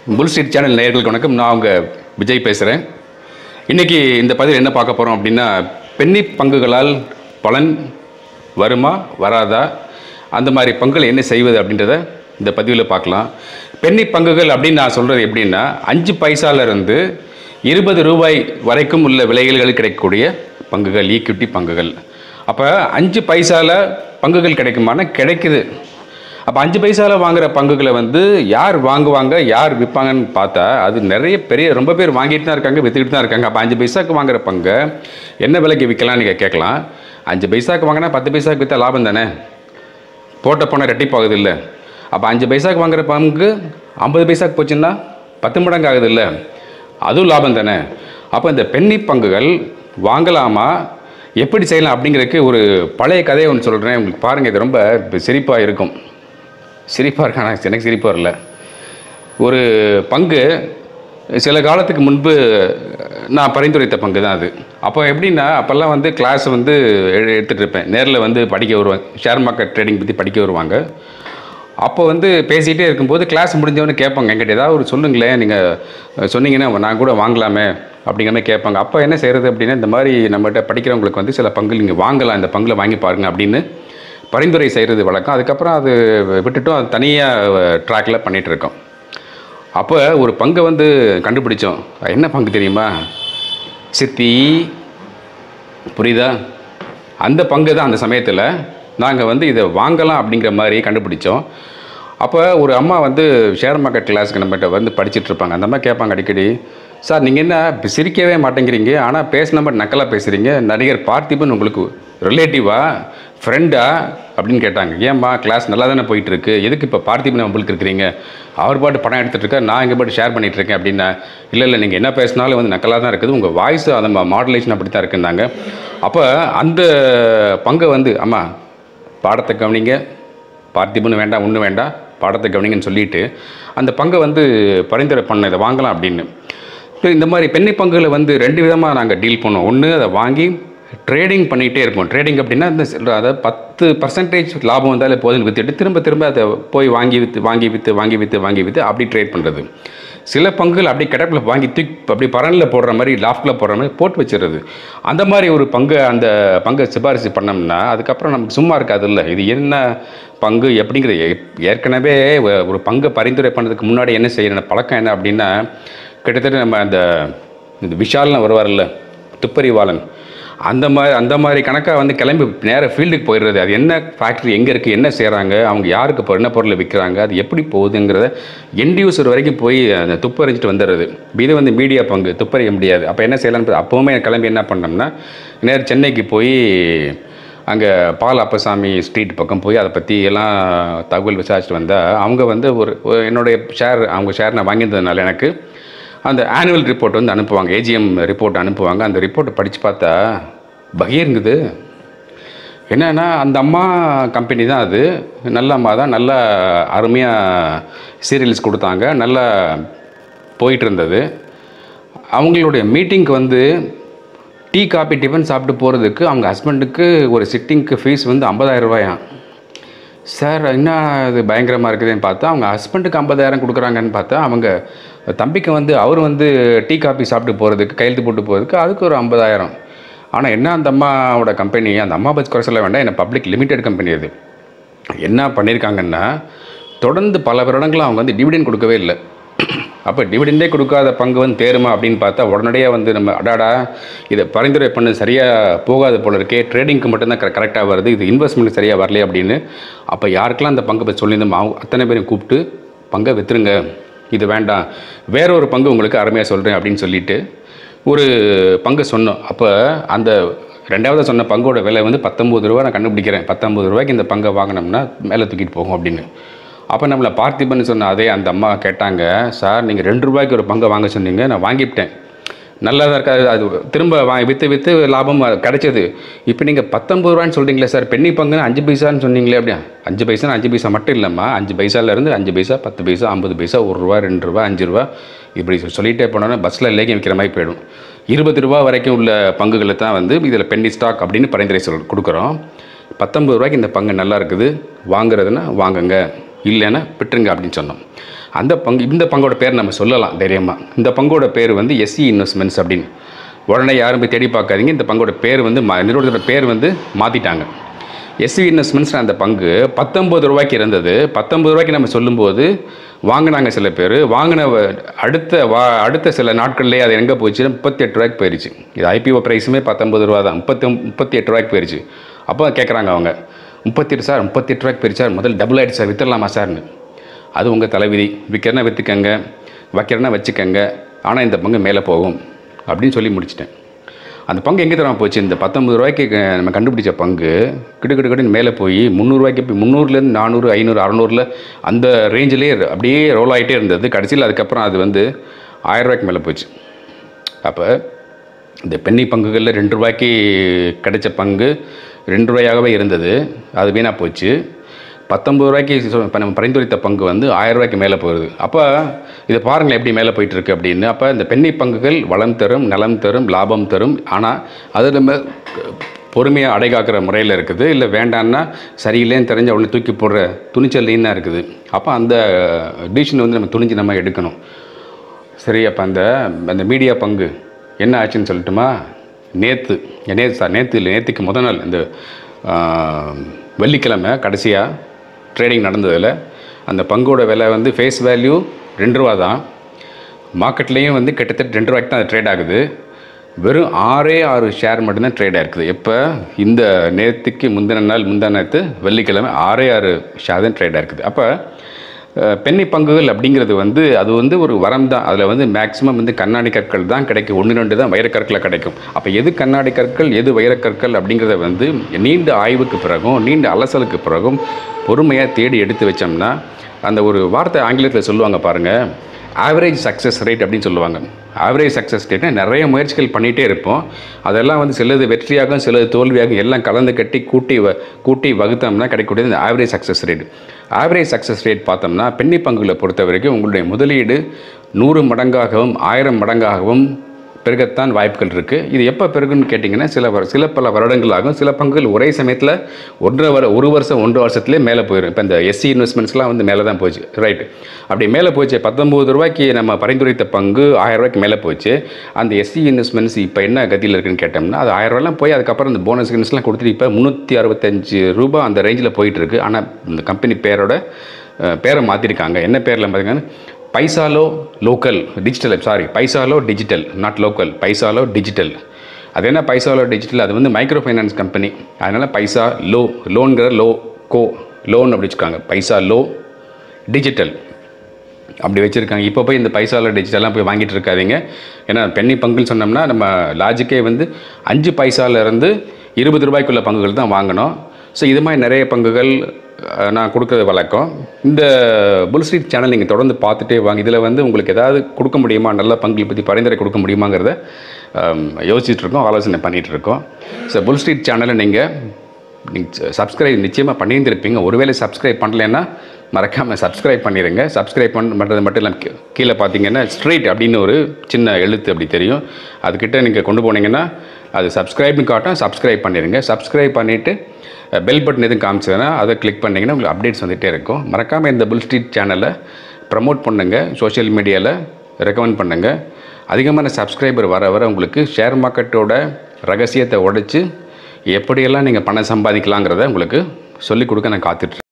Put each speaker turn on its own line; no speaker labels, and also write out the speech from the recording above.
புல் street channel நேயர்களுக்கு வணக்கம் நான் உங்க விஜய் பேசுகிறேன் இன்றைக்கி இந்த பதிவில் என்ன பார்க்க போகிறோம் அப்படின்னா பென்னி பங்குகளால் பலன் வருமா வராதா அந்த மாதிரி பங்குகளை என்ன செய்வது அப்படின்றத இந்த பதிவில் பார்க்கலாம் பென்னி பங்குகள் அப்படின்னு நான் சொல்கிறது எப்படின்னா அஞ்சு பைசாலேருந்து இருபது ரூபாய் வரைக்கும் உள்ள விலைகள் கிடைக்கக்கூடிய பங்குகள் ஈக்விட்டி பங்குகள் அப்போ அஞ்சு பைசால பங்குகள் கிடைக்குமானா கிடைக்குது அப்போ அஞ்சு பைசாவில் வாங்குற பங்குகளை வந்து யார் வாங்குவாங்க யார் விற்பாங்கன்னு பார்த்தா அது நிறைய பெரிய ரொம்ப பேர் வாங்கிட்டு தான் இருக்காங்க விற்றுக்கிட்டு தான் இருக்காங்க அப்போ அஞ்சு பைசாக்கு வாங்குற பங்கை என்ன விலைக்கு விற்கலாம்னு நீங்கள் கேட்கலாம் அஞ்சு பைசாக்கு வாங்கினா பத்து பைசாக்கு விற்றா லாபம் தானே போட்ட பணம் ரெட்டிப்பாகுது இல்லை அப்போ அஞ்சு பைசாக்கு வாங்குற பங்கு ஐம்பது பைசாக்கு போச்சுன்னா பத்து மடங்கு ஆகுது இல்லை அதுவும் லாபம் தானே அப்போ இந்த பென்னி பங்குகள் வாங்கலாமா எப்படி செய்யலாம் அப்படிங்கிறதுக்கு ஒரு பழைய கதையை ஒன்று சொல்கிறேன் உங்களுக்கு பாருங்கள் இது ரொம்ப சிரிப்பாக இருக்கும் சிரிப்பாக இருக்கு ஆனால் எனக்கு சிரிப்பாக வரல ஒரு பங்கு சில காலத்துக்கு முன்பு நான் பரிந்துரைத்த பங்கு தான் அது அப்போ எப்படின்னா அப்போல்லாம் வந்து கிளாஸ் வந்து எ- எடுத்துகிட்டு இருப்பேன் நேரில் வந்து படிக்க வருவாங்க ஷேர் மார்க்கெட் ட்ரேடிங் பற்றி படிக்க வருவாங்க அப்போ வந்து பேசிகிட்டே இருக்கும்போது கிளாஸ் முடிஞ்சவொடனே கேட்பாங்க என்கிட்ட ஏதாவது ஒரு சொல்லுங்களேன் நீங்கள் சொன்னீங்கன்னா நான் கூட வாங்கலாமே அப்படிங்கிற மாதிரி கேட்பாங்க அப்போ என்ன செய்கிறது அப்படின்னா இந்த மாதிரி நம்மகிட்ட படிக்கிறவங்களுக்கு வந்து சில பங்கு நீங்கள் வாங்கலாம் இந்த பங்கில் வாங்கி பாருங்க அப்படின்னு பரிந்துரை செய்கிறது வழக்கம் அதுக்கப்புறம் அது விட்டுட்டும் அது தனியாக ட்ராக்கில் பண்ணிகிட்டு இருக்கோம் அப்போ ஒரு பங்கை வந்து கண்டுபிடிச்சோம் என்ன பங்கு தெரியுமா சித்தி புரியுதா அந்த பங்கு தான் அந்த சமயத்தில் நாங்கள் வந்து இதை வாங்கலாம் அப்படிங்கிற மாதிரி கண்டுபிடிச்சோம் அப்போ ஒரு அம்மா வந்து ஷேர் மார்க்கெட் கிளாஸ்க்கு நம்மகிட்ட வந்து படிச்சுட்டு இருப்பாங்க அந்த அம்மா கேட்பாங்க அடிக்கடி சார் நீங்கள் என்ன இப்ப சிரிக்கவே மாட்டேங்கிறீங்க ஆனால் பேசின மாதிரி நக்கலாக பேசுகிறீங்க நடிகர் பார்த்திபன் உங்களுக்கு ரிலேட்டிவா ஃப்ரெண்டா அப்படின்னு கேட்டாங்க ஏம்மா கிளாஸ் நல்லா தானே போயிட்டு இருக்கு எதுக்கு இப்போ பார்த்திபன் உங்களுக்கு இருக்கிறீங்க அவர் பாட்டு படம் எடுத்துட்டு இருக்கார் நான் இங்கே பாட்டு ஷேர் பண்ணிட்டு இருக்கேன் அப்படின்னா இல்லை இல்லை நீங்கள் என்ன பேசினாலும் வந்து நக்கலாக தான் இருக்குது உங்கள் வாய்ஸ் அந்த மாடுலேஷன் அப்படி தான் இருக்குன்னாங்க அப்போ அந்த பங்கை வந்து அம்மா பாடத்தை கவனிங்க பார்த்திபன் வேண்டாம் ஒன்றும் வேண்டாம் பாடத்தை கவனிங்கன்னு சொல்லிட்டு அந்த பங்கை வந்து பரிந்துரை பண்ண இதை வாங்கலாம் அப்படின்னு இப்போ இந்த மாதிரி பெண்ணை பங்குகளை வந்து ரெண்டு விதமாக நாங்கள் டீல் பண்ணோம் ஒன்று அதை வாங்கி ட்ரேடிங் பண்ணிகிட்டே இருக்கோம் ட்ரேடிங் அப்படின்னா இந்த சில்லற- அதாவது பத்து பர்சன்டேஜ் லாபம் வந்தாலே போதுன்னு விற்றுட்டு திரும்ப திரும்ப அதை போய் வாங்கி விற்று வாங்கி விற்று வாங்கி விற்று வாங்கி விற்று அப்படி ட்ரேட் பண்ணுறது சில பங்குகள் அப்படி கிடப்பில் வாங்கி தூக்கி அப்படி பரனில் போடுற மாதிரி லாஃப்டில் போடுற மாதிரி போட்டு வச்சிடுறது அந்த மாதிரி ஒரு பங்கு அந்த பங்கை சிபாரிசு பண்ணோம்னா அதுக்கப்புறம் நமக்கு சும்மா இருக்காது இல்லை இது என்ன பங்கு எப்படிங்கிறது ஏ- ஏற்கனவே ஒ- ஒரு பங்கை பரிந்துரை பண்ணதுக்கு முன்னாடி என்ன செய்யணும் பழக்கம் என்ன அப்படின்னா கிட்டத்தட்ட நம்ம அந்த இந்த விஷால்னு வருவார்ல துப்பறிவாளன் அந்த மாதிரி அந்த மாதிரி கணக்காக வந்து கிளம்பி நேராக ஃபீல்டுக்கு போயிடுறது அது என்ன ஃபேக்ட்ரி எங்கே இருக்குது என்ன செய்கிறாங்க அவங்க யாருக்கு இப்போ என்ன பொருளை விற்கிறாங்க அது எப்படி போகுதுங்கிறத எண்ட் யூசர் வரைக்கும் போய் அந்த துப்பறிஞ்சிட்டு வந்துடுறது இது வந்து மீடியா பங்கு துப்பறிய முடியாது அப்போ என்ன செய்யலாம்னு அப்போவுமே கிளம்பி என்ன பண்ணோம்னா நேர் சென்னைக்கு போய் அங்கே பால் அப்பசாமி ஸ்ட்ரீட் பக்கம் போய் அதை பற்றி எல்லாம் தகவல் விசாரிச்சுட்டு வந்தால் அவங்க வந்து ஒரு ஒரு என்னுடைய ஷேர் அவங்க ஷேர் நான் வாங்கியிருந்ததுனால எனக்கு அந்த ஆனுவல் ரிப்போர்ட் வந்து அனுப்புவாங்க ஏஜிஎம் ரிப்போர்ட் அனுப்புவாங்க அந்த ரிப்போர்ட்டை படித்து பார்த்தா பகிர்ங்குது என்னன்னா அந்த அம்மா கம்பெனி தான் அது நல்ல அம்மா தான் நல்ல அருமையாக சீரியல்ஸ் கொடுத்தாங்க நல்லா போயிட்டு இருந்தது அவங்களுடைய மீட்டிங்க்கு வந்து டீ காபி டிஃபன் சாப்பிட்டு போகிறதுக்கு அவங்க ஹஸ்பண்டுக்கு ஒரு சிட்டிங்க்கு ஃபீஸ் வந்து 50000 ரூபாயாம் சார் என்ன இது பயங்கரமாக இருக்குதுன்னு பார்த்தா அவங்க ஹஸ்பண்டுக்கு ஐம்பதாயிரம் கொடுக்குறாங்கன்னு பார்த்தா அவங்க தம்பிக்கு வந்து அவர் வந்து டீ காபி சாப்பிட்டு போகிறதுக்கு கையெழுத்து போட்டு போகிறதுக்கு அதுக்கு ஒரு ஐம்பதாயிரம் ஆனால் என்ன அந்த அம்மாவோட கம்பெனி அந்த அம்மா பற்றி குறை சொல்ல வேண்டாம் என்ன பப்ளிக் லிமிடெட் கம்பெனி அது என்ன பண்ணியிருக்காங்கன்னா தொடர்ந்து பல வருடங்களாக அவங்க வந்து டிவிடெண்ட் கொடுக்கவே இல்லை அப்போ டிவிடெண்டே கொடுக்காத பங்கு வந்து தேருமா அப்படின்னு பார்த்தா உடனடியாக வந்து நம்ம அடாடா இதை பரிந்துரை பண்ண சரியாக போகாது போல இருக்கே ட்ரேடிங்க்கு மட்டும்தான் கரெக்டாக வருது இது இன்வெஸ்ட்மெண்ட் சரியாக வரலையே அப்படின்னு அப்போ யாருக்கெல்லாம் அந்த பங்கை பற்றி சொல்லியிருந்தோமோ அவங்க அத்தனை பேரையும் கூப்பிட்டு பங்கை விற்றுருங்க இது வேண்டாம் வேற ஒரு பங்கு உங்களுக்கு அருமையாக சொல்கிறேன் அப்படின்னு சொல்லிட்டு ஒரு பங்கு சொன்னோம் அப்போ அந்த ரெண்டாவது சொன்ன பங்கோட விலை வந்து பத்தொம்பது ரூபா நான் கண்டுபிடிக்கிறேன் பத்தொம்பது ரூபாய்க்கு இந்த பங்கை வாங்கினோம்னா மேலே தூக்கிட்டு போகும் அப்படின்னு அப்போ நம்மளை பார்த்திபன் சொன்ன அதே அந்த அம்மா கேட்டாங்க சார் நீங்கள் ரெண்டு ரூபாய்க்கு ஒரு பங்கை வாங்க சொன்னீங்க நான் வாங்கிவிட்டேன் நல்லா தான் இருக்காது அது திரும்ப வா விற்று விற்று லாபம் கிடைச்சது இப்போ நீங்கள் பத்தொம்பது ரூபான்னு சொல்கிறீங்களே சார் பென்னி பங்குன்னு அஞ்சு பைசான்னு சொன்னீங்களே அப்படியா அஞ்சு பைசா அஞ்சு பைசா மட்டும் இல்லைம்மா அஞ்சு பைசாலேருந்து அஞ்சு பைசா பத்து பைசா ஐம்பது பைசா ஒரு ரூபா ரெண்டு ரூபா அஞ்சு ரூபா இப்படி சொல்லிகிட்டே போனோன்னா பஸ்ஸில் லேக்கம் விற்கிற மாதிரி போயிடும் இருபது ரூபா வரைக்கும் உள்ள பங்குகளை தான் வந்து இதில் பென்னி ஸ்டாக் அப்படின்னு பரிந்துரை சொல் கொடுக்குறோம் பத்தொம்பது ரூபாய்க்கு இந்த பங்கு நல்லா இருக்குது வாங்குறதுன்னா வாங்குங்க இல்லைன்னா விட்டுருங்க அப்படின்னு சொன்னோம் அந்த பங்கு இந்த பங்கோட பேர் நம்ம சொல்லலாம் தைரியமாக இந்த பங்கோட பேர் வந்து எஸ்சி இன்வெஸ்ட்மெண்ட்ஸ் அப்படின்னு உடனே யாரும் போய் தேடி பார்க்காதீங்க இந்த பங்கோட பேர் வந்து ம- நிறுவனத்தோட பேர் வந்து மாற்றிட்டாங்க எஸ்சி இன்வெஸ்ட்மெண்ட்ஸ் அந்த பங்கு பத்தொம்பது ரூபாய்க்கு இருந்தது பத்தொம்பது ரூபாய்க்கு நம்ம சொல்லும்போது வாங்கினாங்க சில பேர் வாங்கின வ- அடுத்த வா அடுத்த சில நாட்கள்லேயே அது எங்கே போச்சு முப்பத்தி எட்டு ரூபாய்க்கு போயிருச்சு இது ஐபிஓ ப்ரைஸுமே பத்தொம்பது ரூபா தான் முப்பத்தி முப்பத்தி எட்டு ரூபாய்க்கு போயிருச்சு அப்போ கேட்குறாங்க அவங்க முப்பத்தெட்டு சார் முப்பத்தெட்டு ரூபாய்க்கு போயிருச்சு சார் முதல்ல டபுள் ஆயிடுச்சு சார் வித்துடலாமா சார்னு அது உங்கள் தலைவிதி விற்கிறனா விற்றுக்கங்க வைக்கிறனா வச்சுக்கங்க ஆனால் இந்த பங்கு மேலே போகும் அப்படின்னு சொல்லி முடிச்சிட்டேன் அந்த பங்கு எங்கே தரமா போச்சு இந்த பத்தொம்பது ரூபாய்க்கு க- நம்ம கண்டுபிடிச்ச பங்கு கிடு கிடு கிடுன்னு மேலே போய் முந்நூறுரூவாய்க்கு போய் முந்நூறுலேருந்து நானூறு ஐநூறு அறநூறில் அந்த ரேஞ்சிலே அப்படியே ரோல் ஆகிட்டே இருந்தது கடைசியில் அதுக்கப்புறம் அது வந்து ஆயிரம் ரூபாய்க்கு மேலே போச்சு அப்போ இந்த பென்னி பங்குகளில் ரெண்டு ரூபாய்க்கு கிடைச்ச பங்கு ரெண்டு ரூபாயாகவே இருந்தது அது வீணாக போச்சு பத்தொம்பது ரூபாய்க்கு சொ- இப்ப நம்ம பரிந்துரைத்த பங்கு வந்து ஆயிரம் ரூபாய்க்கு மேலே போகுது அப்போ இதை பாருங்களேன் எப்படி மேலே போயிட்டு இருக்கு அப்படின்னு அப்போ இந்த பென்னி பங்குகள் வளம் தரும் நலம் தரும் லாபம் தரும் ஆனால் அது நம்ம பொறுமையாக அடைகாக்கிற முறையில் இருக்குது இல்லை வேண்டான்னா சரியில்லைன்னு தெரிஞ்ச உடனே தூக்கி போடுற துணிச்சல்லையும் தான் இருக்குது அப்போ அந்த டிசிஷன் வந்து நம்ம துணிஞ்சு நம்ம எடுக்கணும் சரி அப்போ அந்த அந்த மீடியா பங்கு என்ன ஆச்சுன்னு சொல்லட்டுமா நேற்று நேற்று சார் நேற்று இல்லை நேற்றுக்கு முத நாள் இந்த ஆ, வெள்ளிக்கிழமை கடைசியாக ட்ரேடிங் நடந்ததில் அந்த பங்கோட விலை வந்து ஃபேஸ் வேல்யூ ரெண்டு ரூபா தான் மார்க்கெட்லேயும் வந்து கிட்டத்தட்ட ரெண்டு ரூபாய்க்கு தான் அது ட்ரேட் ஆகுது வெறும் ஆறே ஆறு ஷேர் மட்டும்தான் ட்ரேட் ஆயிருக்குது எப்போ இந்த நேற்றுக்கு முந்தின நாள் முந்தின நேற்று வெள்ளிக்கிழமை ஆறே ஆறு ஷேர் தான் ட்ரேட் ஆயிருக்குது அப்போ அஹ், பென்னி பங்குகள் அப்படிங்கிறது வந்து அது வந்து ஒரு வரம் தான் அதில் வந்து மேக்ஸிமம் வந்து கண்ணாடி கற்கள் தான் கிடைக்கும் ஒன்று ரெண்டு தான் வைரக்கற்களை கிடைக்கும் அப்போ எது கண்ணாடி கற்கள் எது வைரக்கற்கள் அப்படிங்கிறத வந்து நீண்ட ஆய்வுக்கு பிறகும் நீண்ட அலசலுக்கு பிறகும் பொறுமையாக தேடி எடுத்து வச்சோம்னா அந்த ஒரு வார்த்தை ஆங்கிலத்தில் சொல்லுவாங்க பாருங்கள் ஆவரேஜ் சக்ஸஸ் ரேட் அப்படின்னு சொல்லுவாங்க ஆவரேஜ் சக்ஸஸ் ரேட்னா நிறைய முயற்சிகள் பண்ணிகிட்டே இருப்போம் அதெல்லாம் வந்து சிலது வெற்றியாகும் சிலது தோல்வியாகும் எல்லாம் கலந்து கட்டி கூட்டி வ கூட்டி வகுத்தோம்னா கிடைக்கக்கூடியது இந்த average success rate average success rate பார்த்தோம்னா பென்னி பங்குகளை பொறுத்த வரைக்கும் உங்களுடைய முதலீடு நூறு மடங்காகவும் ஆயிரம் மடங்காகவும் பெருகத்தான் வாய்ப்புகள் இருக்குது இது எப்போ பெருகுன்னு கேட்டிங்கன்னா சில வரு சில பல வருடங்கள் ஆகும் சில பங்குகள் ஒரே சமயத்தில் ஒன்றரை வர ஒரு வருஷம் ஒன்றரை வருஷத்துலேயே மேலே போயிடும் இப்போ இந்த எஸ்சி இன்வெஸ்ட்மெண்ட்ஸ்லாம் வந்து மேலே தான் போச்சு ரைட் அப்படி மேலே போச்சு பத்தொம்பது ரூபாய்க்கு நம்ம பரிந்துரைத்த பங்கு ஆயிரம் ரூபாய்க்கு மேலே போச்சு அந்த எஸ்சி இன்வெஸ்ட்மெண்ட்ஸ் இப்போ என்ன கதியில் இருக்குன்னு கேட்டோம்னா அது ஆயிரம் ரூபாய்லாம் போய் அதுக்கப்புறம் இந்த போனஸ் கினஸ்லாம் கொடுத்துட்டு இப்போ முந்நூற்றி அறுபத்தஞ்சு ரூபாய் அந்த ரேஞ்சில் போயிட்டு இருக்கு ஆனால் இந்த கம்பெனி பேரோட அஹ், பேரை மாற்றிருக்காங்க என்ன பேரில் பார்த்தீங்கன்னா Paisalo local digital sorry Paisalo digital not local Paisalo digital அது என்ன பைசாலோ டிஜிட்டல் அது வந்து மைக்ரோ ஃபைனான்ஸ் கம்பெனி அதனால் பைசா லோ லோன்கிற லோ கோ லோன் அப்படி வச்சுருக்காங்க பைசா லோ டிஜிட்டல் அப்படி வச்சுருக்காங்க இப்போ போய் இந்த பைசால டிஜிட்டலாம் போய் வாங்கிட்டு இருக்காதீங்க ஏன்னா பென்னி பங்குன்னு சொன்னோம்னா நம்ம லாஜிக்கே வந்து அஞ்சு பைசால இருந்து இருபது ரூபாய்க்குள்ள பங்குகள் தான் வாங்கணும் ஸோ இது மாதிரி நிறைய பங்குகள் அஹ், நான் கொடுக்குறது வழக்கம் இந்த புல் ஸ்ட்ரீட் சேனல் நீங்கள் தொடர்ந்து பார்த்துட்டே வாங்க இதில் வந்து உங்களுக்கு ஏதாவது கொடுக்க முடியுமா நல்ல பங்குகளை பற்றி பரிந்துரை கொடுக்க முடியுமாங்கிறத அம், யோசிச்சுட்டு இருக்கோம் ஆலோசனை பண்ணிகிட்டு இருக்கோம் ஸோ புல் ஸ்ட்ரீட் சேனலை நீங்கள் நீங்கள் சப்ஸ்கிரைப் நிச்சயமாக பண்ணியிருந்திருப்பீங்க ஒருவேளை சப்ஸ்கிரைப் பண்ணலைன்னா மறக்காமல் சப்ஸ்கிரைப் பண்ணிடுங்க சப்ஸ்கிரைப் பண்ண பண்ணுறது மட்டும் இல்லாமல் கீ- கீழே பார்த்தீங்கன்னா ஸ்ட்ரெயிட் அப்படின்னு ஒரு சின்ன எழுத்து அப்படி தெரியும் அதுக்கிட்ட நீங்கள் கொண்டு போனீங்கன்னா அது சப்ஸ்கிரைப்னு காட்டும் சப்ஸ்கிரைப் பண்ணிடுங்க சப்ஸ்கிரைப் பண்ணிவிட்டு பெல் பட்டன் எதுவும் காமிச்சதுன்னா அதை கிளிக் பண்ணிங்கன்னா உங்களுக்கு அப்டேட்ஸ் வந்துகிட்டே இருக்கும் மறக்காமல் இந்த புல் ஸ்ட்ரீட் சேனலை ப்ரமோட் பண்ணுங்கள் சோஷியல் மீடியாவில் ரெக்கமெண்ட் பண்ணுங்கள் அதிகமான சப்ஸ்கிரைபர் வர வர உங்களுக்கு ஷேர் மார்க்கெட்டோட ரகசியத்தை உடைச்சு எப்படியெல்லாம் நீங்கள் பணம் சம்பாதிக்கலாங்கிறத உங்களுக்கு சொல்லிக் கொடுக்க நான் காத்துட்ருக்கேன்